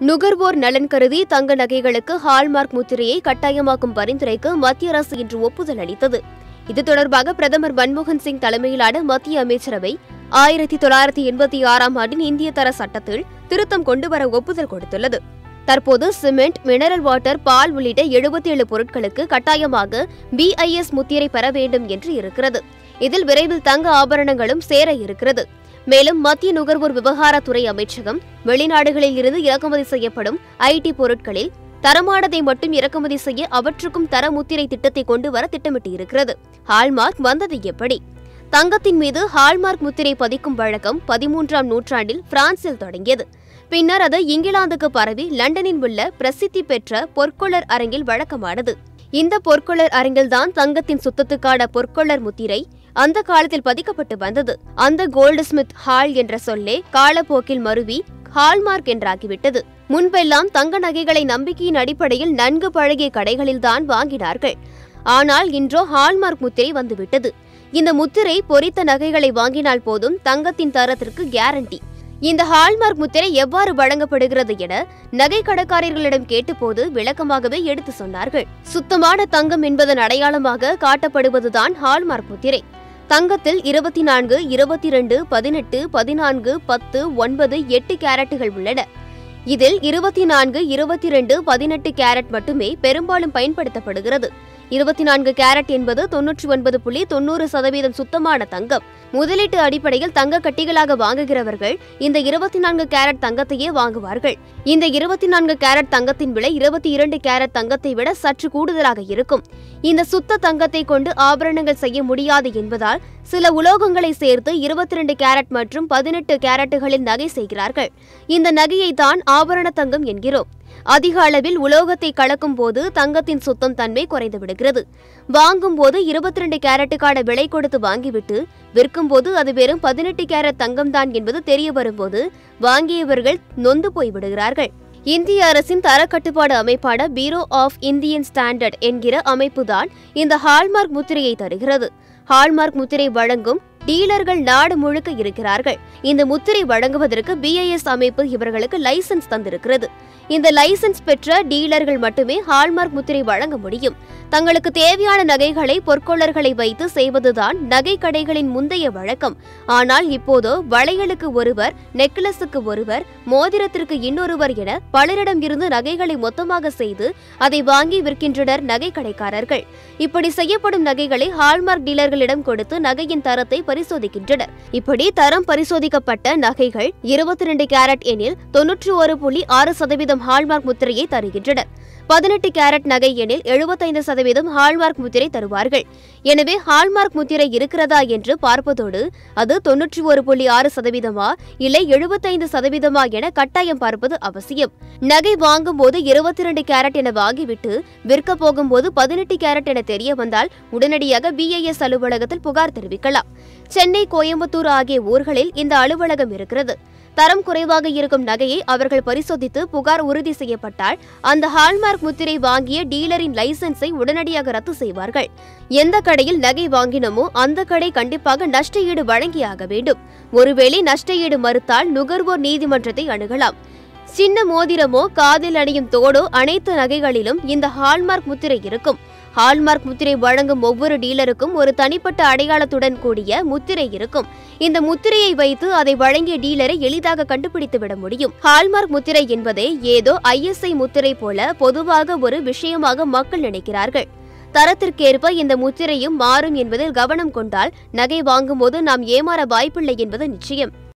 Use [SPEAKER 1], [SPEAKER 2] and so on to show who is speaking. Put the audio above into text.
[SPEAKER 1] நுகர்வோர் நலன் கருதி தங்க நகைகளுக்கு ஹால்மார்க் முத்திரையை கட்டாயமாக்கும் பரிந்துரைக்கு மத்திய அரசு இன்று ஒப்புதல் அளித்தது இது தொடர்பாக பிரதமர் மன்மோகன் சிங் தலைமையிலான மத்திய அமைச்சரவை ஆயிரத்தி தொள்ளாயிரத்தி எண்பத்தி ஆறாம் ஆண்டின் இந்திய தர சட்டத்தில் திருத்தம் கொண்டுவர ஒப்புதல் கொடுத்துள்ளது தற்போது சிமெண்ட் மினரல் வாட்டர் பால் உள்ளிட்ட எழுபத்தி ஏழு பொருட்களுக்கு கட்டாயமாக பிஐஎஸ் முத்திரை பெற வேண்டும் என்று இருக்கிறது இதில் விரைவில் தங்க ஆபரணங்களும் சேர இருக்கிறது மேலும் மத்திய நுகர்வோர் விவகாரத்துறை அமைச்சகம் வெளிநாடுகளில் இருந்து இறக்குமதி செய்யப்படும் ஐடி பொருட்களில் தரமானதை மட்டும் இறக்குமதி செய்ய அவற்றுக்கும் தர முத்திரை திட்டத்தை கொண்டு வர திட்டமிட்டிருக்கிறது ஹால்மார்க் வந்தது எப்படி தங்கத்தின் மீது ஹால்மார்க் முத்திரை பதிக்கும் வழக்கம் பதிமூன்றாம் நூற்றாண்டில் பிரான்சில் தொடங்கியது பின்னர் அது இங்கிலாந்துக்கு பரவி லண்டனில் உள்ள பிரசித்தி பெற்ற பொற்கொள்ளர் அரங்கில் வழக்கமானது இந்த பொற்கொள்ளர் அரங்கில்தான் தங்கத்தின் சுத்தத்துக்கான பொற்கொள்ளர் முத்திரை அந்த காலத்தில் பதிக்கப்பட்டு வந்தது அந்த கோல்டு ஸ்மித் ஹால் என்ற சொல்லே காலப்போக்கில் மருவி ஹால்மார்க் என்றாகிவிட்டது முன்பெல்லாம் தங்க நகைகளை நம்பிக்கையின் அடிப்படையில் நன்கு பழகிய கடைகளில்தான் வாங்கினார்கள் ஆனால் இன்றோ ஹால்மார்க் முத்திரை வந்துவிட்டது இந்த முத்திரை பொறித்த நகைகளை வாங்கினால் போதும் தங்கத்தின் தரத்திற்கு கேரண்டி இந்த ஹால்மார்க் முத்திரை எவ்வாறு வழங்கப்படுகிறது என நகை கடைக்காரர்களிடம் கேட்டபோது விளக்கமாகவே எடுத்து சொன்னார்கள் சுத்தமான தங்கம் என்பதன் அடையாளமாக காட்டப்படுவதுதான் ஹால்மார்க் முத்திரை தங்கத்தில் இருபத்தி நான்கு இருபத்தி இரண்டு பதினெட்டு பதினான்கு பத்து ஒன்பது எட்டு கேரட்டுகள் உள்ளன இதில் இருபத்தி நான்கு இருபத்தி இரண்டு பதினெட்டு கேரட் மட்டுமே பெரும்பாலும் பயன்படுத்தப்படுகிறது இருபத்தி நான்கு கேரட் என்பது தொன்னூற்றி ஒன்பது புள்ளி தொண்ணூறு சதவீதம் சுத்தமான தங்கம் முதலீட்டு அடிப்படையில் தங்க கட்டிகளாக வாங்குகிறவர்கள் இந்த இருபத்தி நான்கு கேரட் தங்கத்தையே வாங்குவார்கள் இந்த இருபத்தி நான்கு கேரட் தங்கத்தின் விலை இருபத்தி இரண்டு கேரட் தங்கத்தை விட சற்று கூடுதலாக இருக்கும் இந்த சுத்த தங்கத்தை கொண்டு ஆபரணங்கள் செய்ய முடியாது என்பதால் சில உலோகங்களை சேர்த்து இருபத்தி ரெண்டு கேரட் மற்றும் பதினெட்டு கேரட்டுகளில் நகை செய்கிறார்கள் இந்த நகையை தான் ஆபரண தங்கம் என்கிறோம் அதிக அளவில் உலோகத்தை கலக்கும் போது தங்கத்தின் சுத்தம் தன்மை குறைந்து விடுகிறது வாங்கும் போது இருபத்தி ரெண்டு கேரட்டுக்கான விலை கொடுத்து வாங்கிவிட்டு விற்கும் போது அது வெறும் பதினெட்டு கேரட் தங்கம்தான் என்பது தெரிய வரும்போது வாங்கியவர்கள் நொந்து போய் விடுகிறார்கள் இந்திய அரசின் தரக்கட்டுப்பாடு அமைப்பான பீரோ ஆஃப் இந்தியன் ஸ்டாண்டர்ட் என்கிற அமைப்புதான் இந்த ஹால்மார்க் முத்திரையை தருகிறது ஹால்மார்க் முத்திரை வழங்கும் டீலர்கள் நாடு முழுக்க இருக்கிறார்கள் இந்த முத்திரை வழங்குவதற்கு பிஐஎஸ் அமைப்பு இவர்களுக்கு லைசன்ஸ் தந்திருக்கிறது இந்த லைசன்ஸ் பெற்ற டீலர்கள் மட்டுமே ஹால்மார்க் முத்திரை வழங்க முடியும் தங்களுக்கு தேவையான நகைகளை பொற்கொள்ளர்களை வைத்து செய்வதுதான் நகை கடைகளின் முந்தைய வழக்கம் ஆனால் இப்போதோ வளையலுக்கு ஒருவர் நெக்லஸுக்கு ஒருவர் மோதிரத்திற்கு இன்னொருவர் என பலரிடம் இருந்து நகைகளை மொத்தமாக செய்து அதை வாங்கி விற்கின்றனர் நகை கடைக்காரர்கள் இப்படி செய்யப்படும் நகைகளை ஹால்மார்க் டீலர்களிடம் கொடுத்து நகையின் தரத்தை பரிசோதிக்கின்றனர் இப்படி தரம் பரிசோதிக்கப்பட்ட நகைகள் இருபத்தி ரெண்டு கேரட் எனில் தொன்னூற்றி ஒரு புள்ளி ஆறு சதவீதம் ஹால்மார்க் முத்திரையை தருகின்றனர் பதினெட்டு கேரட் நகை எனில் எழுபத்தைந்து சதவீதம் ஹால்மார்க் முத்திரை தருவார்கள் எனவே ஹால்மார்க் முத்திரை இருக்கிறதா என்று பார்ப்பதோடு அது தொன்னூற்றி ஒரு புள்ளி ஆறு சதவீதமா இல்லை எழுபத்தைந்து சதவீதமா என கட்டாயம் பார்ப்பது அவசியம் நகை வாங்கும் போது இருபத்தி ரெண்டு கேரட் என வாங்கிவிட்டு விற்க போகும்போது பதினெட்டு கேரட் என தெரிய வந்தால் உடனடியாக பிஐஎஸ் அலுவலகத்தில் புகார் தெரிவிக்கலாம் சென்னை கோயம்புத்தூர் ஆகிய ஊர்களில் இந்த அலுவலகம் இருக்கிறது தரம் குறைவாக இருக்கும் நகையை அவர்கள் பரிசோதித்து புகார் உறுதி செய்யப்பட்டால் அந்த ஹால்மார்க் முத்திரை வாங்கிய டீலரின் லைசென்ஸை உடனடியாக ரத்து செய்வார்கள் எந்த கடையில் நகை வாங்கினமோ அந்த கடை கண்டிப்பாக நஷ்ட ஈடு வழங்கியாக வேண்டும் ஒருவேளை நஷ்ட ஈடு மறுத்தால் நுகர்வோர் நீதிமன்றத்தை அணுகலாம் சின்ன மோதிரமோ காதில் அணியும் தோடோ அனைத்து நகைகளிலும் இந்த ஹால்மார்க் முத்திரை இருக்கும் ஹால்மார்க் முத்திரை வழங்கும் ஒவ்வொரு டீலருக்கும் ஒரு தனிப்பட்ட அடையாளத்துடன் கூடிய முத்திரை இருக்கும் இந்த முத்திரையை வைத்து அதை வழங்கிய டீலரை எளிதாக கண்டுபிடித்து விட முடியும் ஹால்மார்க் முத்திரை என்பதை ஏதோ ஐஎஸ்ஐ முத்திரை போல பொதுவாக ஒரு விஷயமாக மக்கள் நினைக்கிறார்கள் தரத்திற்கேற்ப இந்த முத்திரையும் மாறும் என்பதில் கவனம் கொண்டால் நகை வாங்கும்போது நாம் ஏமாற வாய்ப்பில்லை என்பது நிச்சயம்